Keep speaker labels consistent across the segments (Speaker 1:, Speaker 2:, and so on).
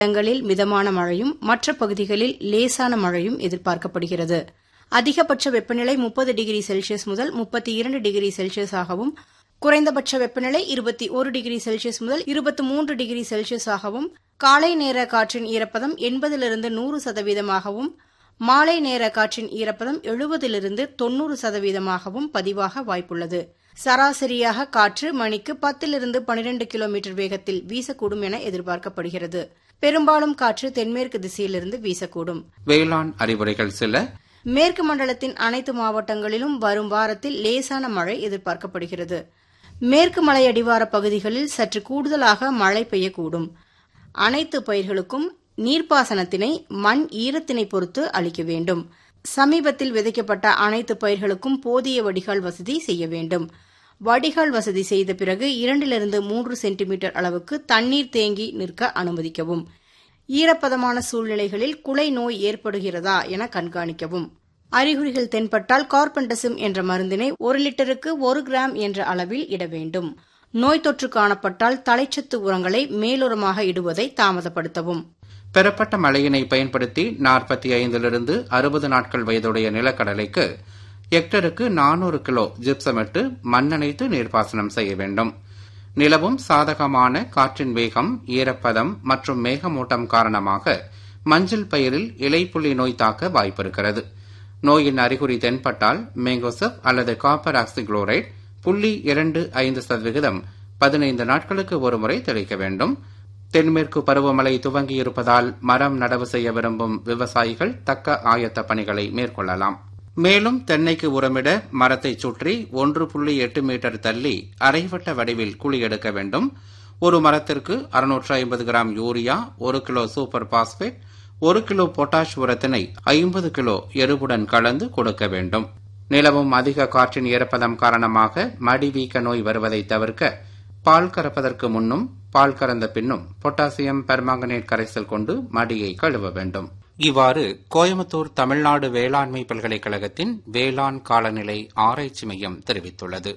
Speaker 1: இடங்களில் மிதமான மழையும் மற்ற பகுதிகளில் லேசான மழையும் எதிர்பார்க்கப்படுகிறது அதிகபட்ச வெப்பநிலை முப்பது டிகிரி செல்சியஸ் முதல் முப்பத்தி இரண்டு டிகிரி செல்சியஸாகவும் குறைந்தபட்ச வெப்பநிலை இருபத்தி ஒரு டிகிரி செல்சியஸ் முதல் இருபத்தி மூன்று டிகிரி செல்சியஸாகவும் காலை நேர காற்றின் ஈரப்பதம் எண்பதிலிருந்து நூறு சதவீதமாகவும் மாலை நேர காற்றின் ஈரப்பதம் எழுபதிலிருந்து தொன்னூறு சதவீதமாகவும் பதிவாக வாய்ப்புள்ளது சராசரியாக காற்று மணிக்கு பத்திலிருந்து பனிரெண்டு கிலோமீட்டர் வேகத்தில் வீசக்கூடும் என எதிர்பார்க்கப்படுகிறது பெரும்பாலும் காற்று தென்மேற்கு திசையிலிருந்து வீசக்கூடும்
Speaker 2: வேளாண் அறிவுரைகள் சில
Speaker 1: மேற்கு மண்டலத்தின் அனைத்து மாவட்டங்களிலும் வரும் வாரத்தில் லேசான மழை எதிர்பார்க்கப்படுகிறது மேற்கு மலை அடிவார பகுதிகளில் சற்று கூடுதலாக மழை பெய்யக்கூடும் அனைத்து பயிர்களுக்கும் நீர்ப்பாசனத்தினை மண் ஈரத்தினை பொறுத்து அளிக்க வேண்டும் சமீபத்தில் விதைக்கப்பட்ட அனைத்து பயிர்களுக்கும் போதிய வடிகால் வசதி செய்ய வேண்டும் வடிகால் வசதி செய்த பிறகு இரண்டிலிருந்து மூன்று சென்டிமீட்டர் அளவுக்கு தண்ணீர் தேங்கி நிற்க அனுமதிக்கவும் ஈரப்பதமான சூழ்நிலைகளில் குலை நோய் ஏற்படுகிறதா என கண்காணிக்கவும் அறிகுறிகள் தென்பட்டால் கார்பெண்டசிம் என்ற மருந்தினை ஒரு லிட்டருக்கு ஒரு கிராம் என்ற அளவில் இட வேண்டும் நோய் தொற்று காணப்பட்டால் தலைச்சத்து உரங்களை மேலுரமாக இடுவதை தாமதப்படுத்தவும்
Speaker 2: பெறப்பட்ட மழையினை பயன்படுத்தி நாற்பத்தி ஐந்திலிருந்து அறுபது நாட்கள் வயதுடைய நிலக்கடலைக்கு ஹெக்டருக்கு நானூறு கிலோ ஜிப்சமிட்டு மண்ணணைத்து நீர்ப்பாசனம் செய்ய வேண்டும் நிலவும் சாதகமான காற்றின் வேகம் ஈரப்பதம் மற்றும் மேகமூட்டம் காரணமாக மஞ்சள் பயிரில் இலைப்புள்ளி நோய் தாக்க வாய்ப்பிருக்கிறது நோயின் அறிகுறி தென்பட்டால் மேங்கோசப் அல்லது காப்பர் ஆக்சிகுளோரைட் புள்ளி இரண்டு ஐந்து சதவிகிதம் பதினைந்து நாட்களுக்கு ஒருமுறை தெளிக்க வேண்டும் தென்மேற்கு பருவமழை துவங்கியிருப்பதால் மரம் நடவு செய்ய விரும்பும் விவசாயிகள் தக்க ஆயத்த பணிகளை மேற்கொள்ளலாம் மேலும் தென்னைக்கு உரமிட மரத்தை சுற்றி ஒன்று புள்ளி எட்டு மீட்டர் தள்ளி அரைவட்ட வடிவில் குழி எடுக்க வேண்டும் ஒரு மரத்திற்கு அறுநூற்று ஐம்பது கிராம் யூரியா ஒரு கிலோ சூப்பர் பாஸ்பேட் ஒரு கிலோ பொட்டாஷ் உரத்தினை ஐம்பது கிலோ எருவுடன் கலந்து கொடுக்க வேண்டும் நிலவும் அதிக காற்றின் ஈரப்பதம் காரணமாக மடி வீக்க நோய் வருவதை தவிர்க்க பால் கறப்பதற்கு முன்னும் பால் கறந்த பின்னும் பொட்டாசியம் பெர்மாங்கனேட் கரைசல் கொண்டு மடியை கழுவ வேண்டும் இவ்வாறு கோயம்புத்தூர் தமிழ்நாடு வேளாண்மை பல்கலைக்கழகத்தின் வேளாண் காலநிலை ஆராய்ச்சி மையம் தெரிவித்துள்ளது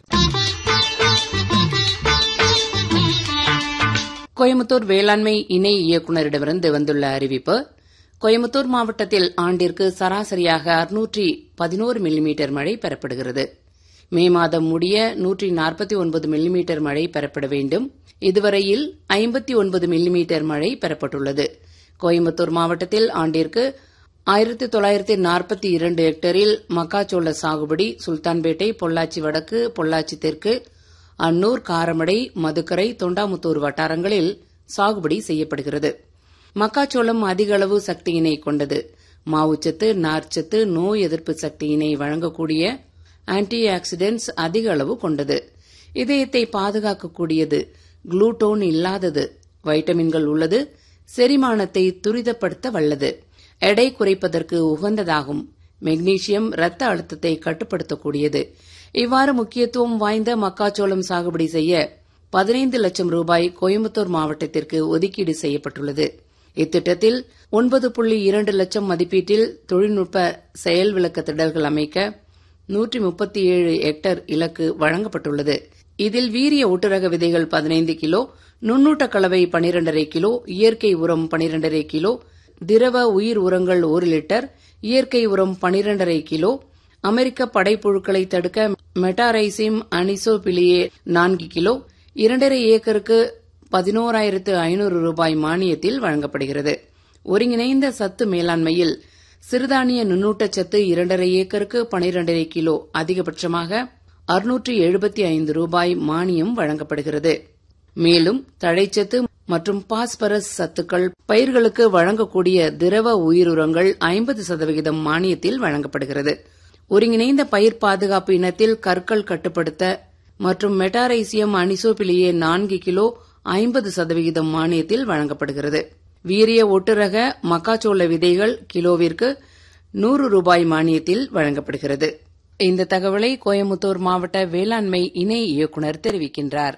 Speaker 3: கோயம்புத்தூர் வேளாண்மை இணை இயக்குநரிடமிருந்து வந்துள்ள அறிவிப்பு கோயம்புத்தூர் மாவட்டத்தில் ஆண்டிற்கு சராசரியாக அறுநூற்றி பதினோரு மில்லிமீட்டர் மழை பெறப்படுகிறது மே மாதம் முடிய நூற்றி நாற்பத்தி ஒன்பது மில்லிமீட்டர் மழை பெறப்பட வேண்டும் இதுவரையில் ஐம்பத்தி ஒன்பது மில்லிமீட்டர் மழை பெறப்பட்டுள்ளது கோயம்புத்தூர் மாவட்டத்தில் ஆண்டிற்கு ஆயிரத்தி தொள்ளாயிரத்தி நாற்பத்தி இரண்டு ஹெக்டரில் மக்காச்சோள சாகுபடி சுல்தான்பேட்டை பொள்ளாச்சி வடக்கு பொள்ளாச்சி தெற்கு அன்னூர் காரமடை மதுக்கரை தொண்டாமுத்தூர் வட்டாரங்களில் சாகுபடி செய்யப்படுகிறது மக்காச்சோளம் அதிக அளவு சக்தியினை கொண்டது மாவுச்சத்து நார்ச்சத்து நோய் எதிர்ப்பு சக்தியினை வழங்கக்கூடிய ஆன்டி ஆக்சிடென்ட்ஸ் அதிக அளவு கொண்டது இதயத்தை பாதுகாக்கக்கூடியது குளூட்டோன் இல்லாதது வைட்டமின்கள் உள்ளது செரிமானத்தை துரிதப்படுத்த வல்லது எடை குறைப்பதற்கு உகந்ததாகும் மெக்னீசியம் இரத்த அழுத்தத்தை கட்டுப்படுத்தக்கூடியது இவ்வாறு முக்கியத்துவம் வாய்ந்த மக்காச்சோளம் சாகுபடி செய்ய பதினைந்து லட்சம் ரூபாய் கோயம்புத்தூர் மாவட்டத்திற்கு ஒதுக்கீடு செய்யப்பட்டுள்ளது இத்திட்டத்தில் ஒன்பது புள்ளி இரண்டு லட்சம் மதிப்பீட்டில் தொழில்நுட்ப செயல் விளக்க திடல்கள் அமைக்க நூற்றி முப்பத்தி ஏழு ஹெக்டர் இலக்கு வழங்கப்பட்டுள்ளது இதில் வீரிய ஊட்டுரக விதைகள் பதினைந்து கிலோ நுண்ணூட்ட கலவை பனிரெண்டரை கிலோ இயற்கை உரம் பனிரெண்டரை கிலோ திரவ உயிர் உரங்கள் ஒரு லிட்டர் இயற்கை உரம் பனிரெண்டரை கிலோ அமெரிக்க படைப்புழுக்களை தடுக்க மெட்டாரைசிம் அனிசோபிலியே நான்கு கிலோ இரண்டரை ஏக்கருக்கு பதினோராயிரத்து ஐநூறு ரூபாய் மானியத்தில் வழங்கப்படுகிறது ஒருங்கிணைந்த சத்து மேலாண்மையில் சிறுதானிய நுண்ணூட்டச்சத்து இரண்டரை ஏக்கருக்கு பனிரெண்டரை கிலோ அதிகபட்சமாக அறுநூற்று எழுபத்தி ஐந்து ரூபாய் மானியம் வழங்கப்படுகிறது மேலும் தழைச்சத்து மற்றும் பாஸ்பரஸ் சத்துக்கள் பயிர்களுக்கு வழங்கக்கூடிய திரவ உயிருரங்கள் ஐம்பது சதவிகிதம் மானியத்தில் வழங்கப்படுகிறது ஒருங்கிணைந்த பயிர் பாதுகாப்பு இனத்தில் கற்கள் கட்டுப்படுத்த மற்றும் மெட்டாரைசியம் அனிசோபிலியே நான்கு கிலோ ஐம்பது சதவிகிதம் மானியத்தில் வழங்கப்படுகிறது வீரிய ஒட்டுரக மக்காச்சோள விதைகள் கிலோவிற்கு நூறு ரூபாய் மானியத்தில் வழங்கப்படுகிறது இந்த தகவலை கோயமுத்தூர் மாவட்ட வேளாண்மை இணை இயக்குநர் தெரிவிக்கின்றார்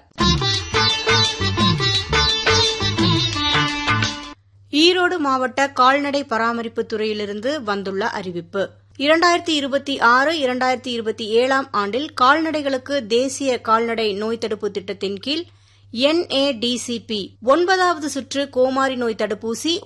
Speaker 1: ஈரோடு மாவட்ட கால்நடை பராமரிப்பு துறையிலிருந்து வந்துள்ள அறிவிப்பு இரண்டாயிரத்தி இருபத்தி ஆறு இரண்டாயிரத்தி இருபத்தி ஏழாம் ஆண்டில் கால்நடைகளுக்கு தேசிய கால்நடை நோய் தடுப்பு திட்டத்தின் கீழ் என்ஏடிசிபி ஒன்பதாவது சுற்று கோமாரி நோய் தடுப்பூசி